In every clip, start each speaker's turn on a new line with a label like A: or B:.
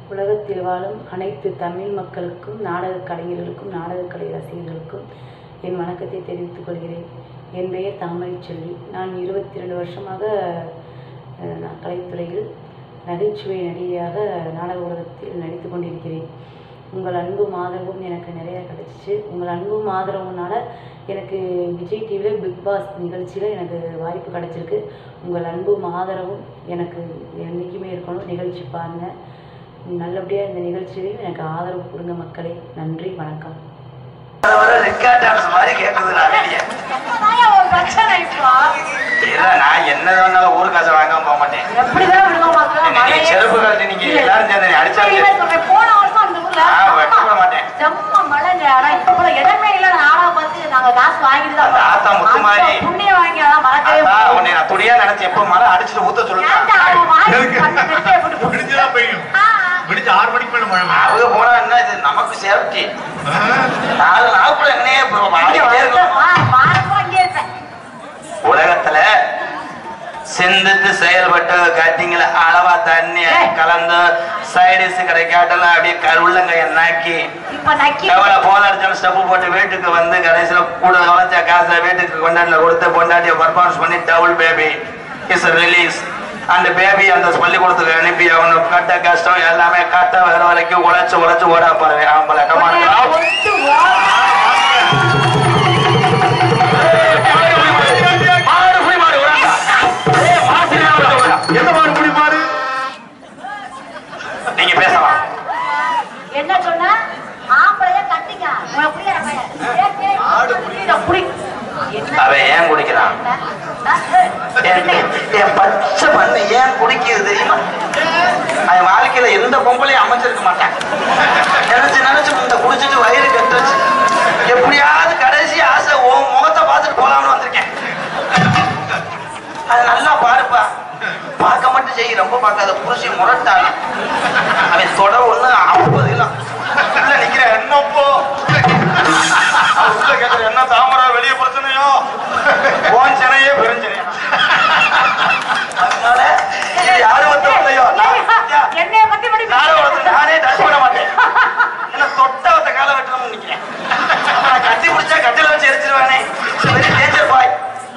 A: உலகத்தில் வாழும் அனைத்து தமிழ் மக்களுக்கும் நாடகக் கலைஞர்களுக்கும் நாடகக்கலை ரசிகர்களுக்கும் என் வணக்கத்தை தெரிவித்துக் கொள்கிறேன் என் பெயர் தாமரை செல்வி நான் இருபத்தி ரெண்டு வருஷமாக அஹ், நான் கலைத்துறையில் நகைச்சுவை நடிகையாக நாடக உலகத்தில் நடித்து கொண்டிருக்கிறேன் உங்கள் அன்பும் ஆதரவும் எனக்கு நிறையா கிடச்சிச்சு உங்கள் அன்பும் ஆதரவுனால எனக்கு விஜய் டிவியில் பிக் பாஸ் நிகழ்ச்சியில் எனக்கு வாய்ப்பு கிடச்சிருக்கு உங்கள் அன்பும் ஆதரவும் எனக்கு என்றைக்குமே இருக்கணும் நிகழ்ச்சி பாருங்கள் நல்லபடியாக இந்த நிகழ்ச்சியிலையும் எனக்கு ஆதரவு கொடுங்க மக்களே நன்றி வணக்கம்
B: வர ரெக்கார்ட் டான்ஸ் மாதிரி கேட்குது நான் வெளியே
C: என்னதாயா உன் பிரச்சனை இப்போ?
B: இல்ல நான் என்ன வேணாலும் ஊரு காசை வாங்காம போக மாட்டேன்
C: எப்படிதான் விடுவ மாத்திரம்
B: நீங்க
C: மழையே-
B: செருப்பு கழட்டி நீங்க எல்லாரும் சேர்ந்து என்னை அடிச்சாலும்
C: உண்மையிலே
B: சரி.
C: சொல்றேன், போன வருஷம் அந்த ஊர்ல
B: நான் வெட்கப்பட மாட்டேன்.
C: செம்ம மழைங்க. ஆனா இப்ப கூட இடமே இல்ல, நாடகம் பார்த்து நாங்க காசு வாங்கிட்டு தான்
B: அந்த ஆத்தா முத்து
C: அந்த
B: மாதிரி.
C: புண்ணியம் வாங்கி அதான் மறக்கவே
B: அதான்
C: முடியாது.
B: உன்னை நான் துடியா நினைச்சு எப்ப மழை அடிச்சுட்டு ஊத்த
C: ஏன்டா அவன் வாங்கி
B: சொல்லுங்க
C: பண்ணி வெட்டியை போட்டு போட்டு-
D: விடிஞ்சுதான் பெய்யும்
C: ஆ,
D: விடிஞ்சு ஆறு மணிக்கு மேல மழை பெய்யும்.
B: அவங்க போனா என்ன இது நமக்கு சேஃப்டி நாலு நாளுக்குள்ள எங்கனே
C: இங்க
B: வாடிக்கிட்டே
C: வந்து,
B: இருக்கும்
C: வா, வாரமா இங்கே இருப்பேன்.
B: உலகத்துல சிந்தித்து செயல்பட்டு கட்டிங்கள அளவா தண்ணி
C: ஏய்.
B: கலந்து சைடிஸ் கிடைக்காட்டலாம் அப்படியே க- உள்ளங்கைய நாக்கி
C: இப்ப நக்கி
B: எவ்வளவு போல அடிச்சாலும் ஸ்டெப்பு போட்டு வீட்டுக்கு வந்து கடைசியில கூட வளைச்ச காசை வீட்டுக்கு கொண்டாட்டில கொடுத்து பொண்டாட்டிய பர்ஃபார்மன்ஸ் பண்ணி டபுள் பேபி இஸ் ரிலீஸ் அந்த பேபி அந்த பள்ளிக்கூடத்துக்கு அனுப்பி அவனு கட்ட கஷ்டம் எல்லாமே கட்ட வர வரைக்கும் உழைச்சு உழைச்சு ஓடா பாருங்க ஆம்பளை
C: உன்னை
B: கமான்
C: கொண்டு ஓட-
B: மாடு புலி மாடு ஓடாதா? ஏய், மாடு புலி மாடு ஓடாதா?
D: எந்த மாடு குடி மாடு
B: நீங்க பேசலாம்
C: என்ன சொன்ன ஆம்பளைய கட்டிங்க உனக்கு புரியாத பையன். ஏய், ஏய், புரியுதா, புரி- என்ன
B: அவன் ஏன் குடிக்கிறான் என் என் பச்சை பண்ணு ஏன் குடிக்குது தெரியுமா அவன் வாழ்க்கையில எந்த பொம்பளையும் அமைச்சிருக்க மாட்டான் நினைச்சு நினைச்சு இந்த குடிச்சிட்டு வயிறு கட்டுச்சு எப்படியாவது கடைசி ஆசை உன் முகத்தை பார்த்துட்டு போலாம்னு வந்திருக்கேன் அது நல்லா பாருப்பா பார்க்க மட்டும் செய் ரொம்ப பார்க்காத புருஷி முரட்டாங்க அவன் தொட ஒண்ணு ஐம்பது கிலோ உள்ள நிக்கிற என்னப்போ அவன் உள்ள கேட்கிற என்ன தாமரா வெளியே பிரச்சனையோ போன் சென்னையே பெருஞ்சனையா அதனால இது யாரும் வந்து இல்லையோ நான்
C: ஏய், என்னைய பத்தி மட்டும்
B: நானும் ஒருத்தன் நானே டச் பண்ண மாட்டேன் என்ன தொட்ட ஒருத்த கால வெட்டணும்னு நினைக்கிறேன் நான் கட்டி பிடிச்சா கட்டில வச்சு எரிச்சிருவானே வெரி டேஞ்சர் பாய்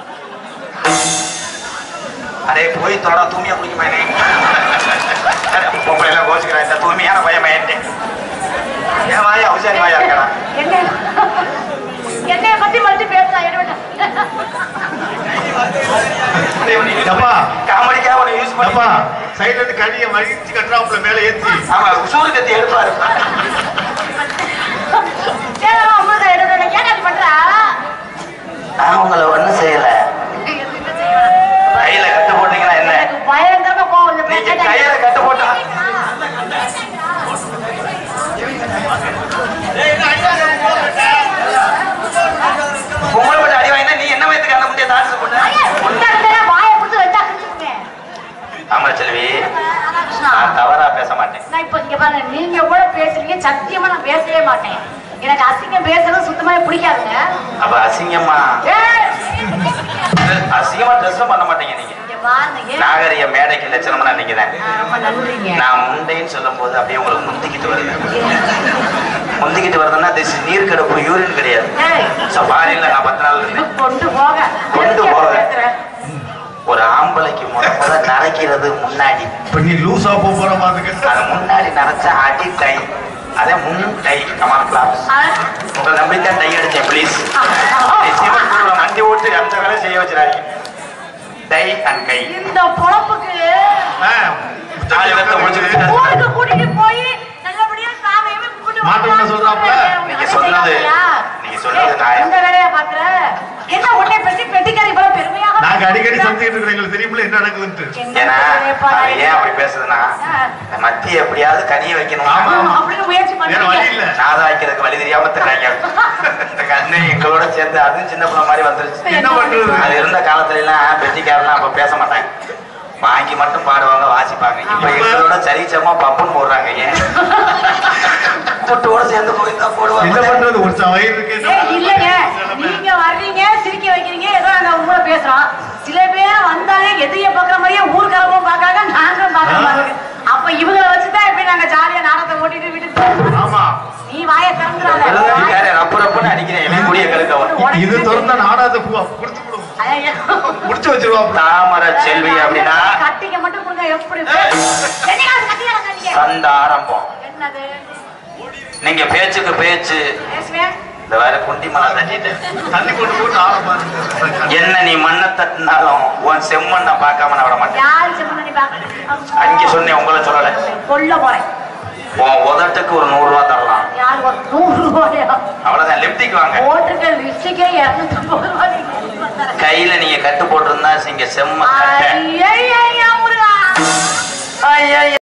B: அடே போய் தொட தூய்மையா குடிக்க மாட்டேன் பொம்பளை எல்லாம் கோச்சுக்கிறேன் இந்த தூய்மையான பையன் மயன்ட்டேன் என் வாயா உசாரி வாயா இருக்கடா
C: என்ன என்னைய பத்தி மட்டும் பேசுறா எடுவேன்
D: அப்பா
B: காமெடிக்காக உன்னை யூஸ்
D: அப்பா
B: பண்ணி
D: சைடுல இருந்து கடிய மடிச்சு கட்டுறாப்புல மேல ஏத்தி
B: ஆமா உசூரு கத்தி எடுப்பாரு
C: அம்மா எடுவேன் ஏன் அது பண்றா
B: நான் உங்களை ஒண்ணும் செய்யல கையில கட்டு போட்டீங்கன்னா என்ன
C: எனக்கு பயங்கரமா கோவம் இந்த
B: நீங்க
C: பிரச்சனை.
B: கையில கட்டு போட்டா பொம்பளை மட்டும் அடி வாங்கினா நீ என்ன வயதுக்கு அந்த முடிய தாடிச்சு போட்ட
C: ஐயா, உண்டா இருந்தா வாயை பிடிச்சு வச்சா கிழிச்சுக்குங்க.
B: ஆமா செல்வி
C: ராதாகிருஷ்ணா,
B: நான் தவறா பேச மாட்டேன்
C: நான் இப்ப இங்க பாருங்க நீங்க கூட பேசுறீங்க சத்தியமா நான் பேசவே மாட்டேன் எனக்கு அசிங்கம் பேசுறது சுத்தமாவே பிடிக்காதுங்க
B: அப்ப அசிங்கமா
C: ஏய்,
B: அசிங்கமா ட்ரெஸ்ஸும் பண்ண மாட்டீங்க நீங்க
C: இங்க பாருங்க ஏன்
B: நாகரிக மேடைக்கு லட்சணம்னா நீங்க தான்
C: ரொம்ப நன்றிங்க
B: நான் முண்டைன்னு சொல்லும் போது அப்படியே உங்களுக்கு முந்திக்கிட்டு வருது முந்திக்கிட்டு வருதுன்னா திஸ் நீர் கிடப்பு யூரின் கிடையாது
C: ஏய்,
B: சஃபாரியில் நான் பத்து நாள் இருந்தேன்
C: கொண்டு போக
B: கொண்டு போக.
C: பேசுறேன்.
B: ஒரு ஆம்பளைக்கு முத முத நரைக்கிறது முன்னாடி
D: இப்ப நீ லூசா போக போற மாதிரி
B: அது முன்னாடி நரைச்சா அடி டை அதே முன் டை கமான் கிளாஸ்
C: ஆ,
B: உங்களை நம்பி தான் டை அடிச்சேன் ப்ளீஸ்
C: ஆ,
B: சிவன் கூட வண்டி ஓட்டு அந்த வேலை செய்ய வச்சிடாதீங்க டை அண்ட் கை
C: இந்த பொழப்புக்கு
B: நாலு பேர்த்த முடிச்சுக்கிட்டு
C: ஊருக்கு கூட்டிட்டு போய் நல்லபடியா சாமியவே கும்பிட்டு
D: மாட்டு பண்ண சொல்றாப்புல?
B: நீங்க சொன்னது நீங்க சொன்னது நியாயம்.
C: இந்த வேலையா பாக்குற என்ன உடனே பெட்டி பெட்டிக்காரி இவ்வளவு பெருமையாக
D: நாங்க அடிக்கடி சந்திக்கிட்டு இருக்கிறோம் எங்களுக்கு தெரியுமில்ல என்ன நடக்குதுன்ட்டு
B: ஏன்னா அவன் ஏன் அப்படி பேசுதுன்னா இந்த மத்திய எப்படியாவது கனிய வைக்கணும்
D: ஆமா, ஆமா.
C: அப்படின்னு முயற்சி
D: வேற வழி
C: பண்ணி
D: இல்ல
B: நாதா வைக்கிறதுக்கு வழி தெரியாம தர்றாங்க இந்த கண்ணு எங்களோட சேர்ந்து அதுவும் சின்ன பிள்ளை மாதிரி வந்துருச்சு
D: என்ன பண்றது
B: அது இருந்த காலத்துல எல்லாம் பெட்டிக்காரெல்லாம் அப்ப பேச மாட்டாங்க வாங்கி மட்டும் பாடுவாங்க வாசிப்பாங்க இப்ப எங்களோட சரிச்சமா பப்புன்னு போடுறாங்க ஏன் கூட்டோட சேர்ந்து போய் தான்
D: என்ன
B: போடுவாங்க
D: பண்றது ஒரு ச- வயிறு இருக்கு என்ன
C: ஏய், இல்லைங்க
D: பண்றது?
C: நீங்க வர்றீங்க சிரிக்க வைக்கிறீங்க ஏதோ நாங்க உங்களை பேசுறோம் சில பேர் வந்தாலே எதைய பாக்குற மாதிரியே ஊர்க்காரமும் பாக்காங்க நாங்களும் பாக்குற மாதிரி இருக்கு. அப்ப இவங்களை வச்சுதான் இப்படி நாங்க ஜாலியா
D: இது திறந்தா நாடாத பூ கொடுத்து விடுவோம்
C: ஐயோ.
D: முடிச்சு வச்சிருவாப்ல
B: தாமரை செல்வி அப்படின்னா
C: கட்டிக்க மட்டும் கொடுங்க எப்படி என்னையா அது கட்டிக்கலாம் நீங்க
B: சண்டை ஆரம்பம்
C: என்னது
B: நீங்க பேச்சுக்கு பேச்சு
C: பேசுவேன்
B: இந்த வேற குண்டி மலை தட்டிட்டு
D: தண்ணி கொண்டு போட்டு ஆரம்பா இருக்கு
B: என்ன நீ மண்ணை தட்டினாலும் உன் செம்மண்ணை பார்க்காம நான் விட மாட்டேன்
C: யார் செம்மணி பாக்க
B: அங்க சொன்னேன் உங்களை சொல்லல
C: கொல்ல போறேன்
B: உன் உதட்டுக்கு ஒரு நூறு ரூபா தரலாம்
C: யார் ஒரு நூறு ரூபாயா
B: அவ்வளவுதான் லிப்டிக் வாங்க
C: போட்டிருக்க லிஸ்டிக்கே இரநூத்தம்பது ரூபாய் நீங்க கொண்டு வந்தாரு.
B: கையில நீங்க கட்டு போட்டிருந்தா இங்க செம்ம கட்டை
C: ஐயையையா முருகா
B: ஐயா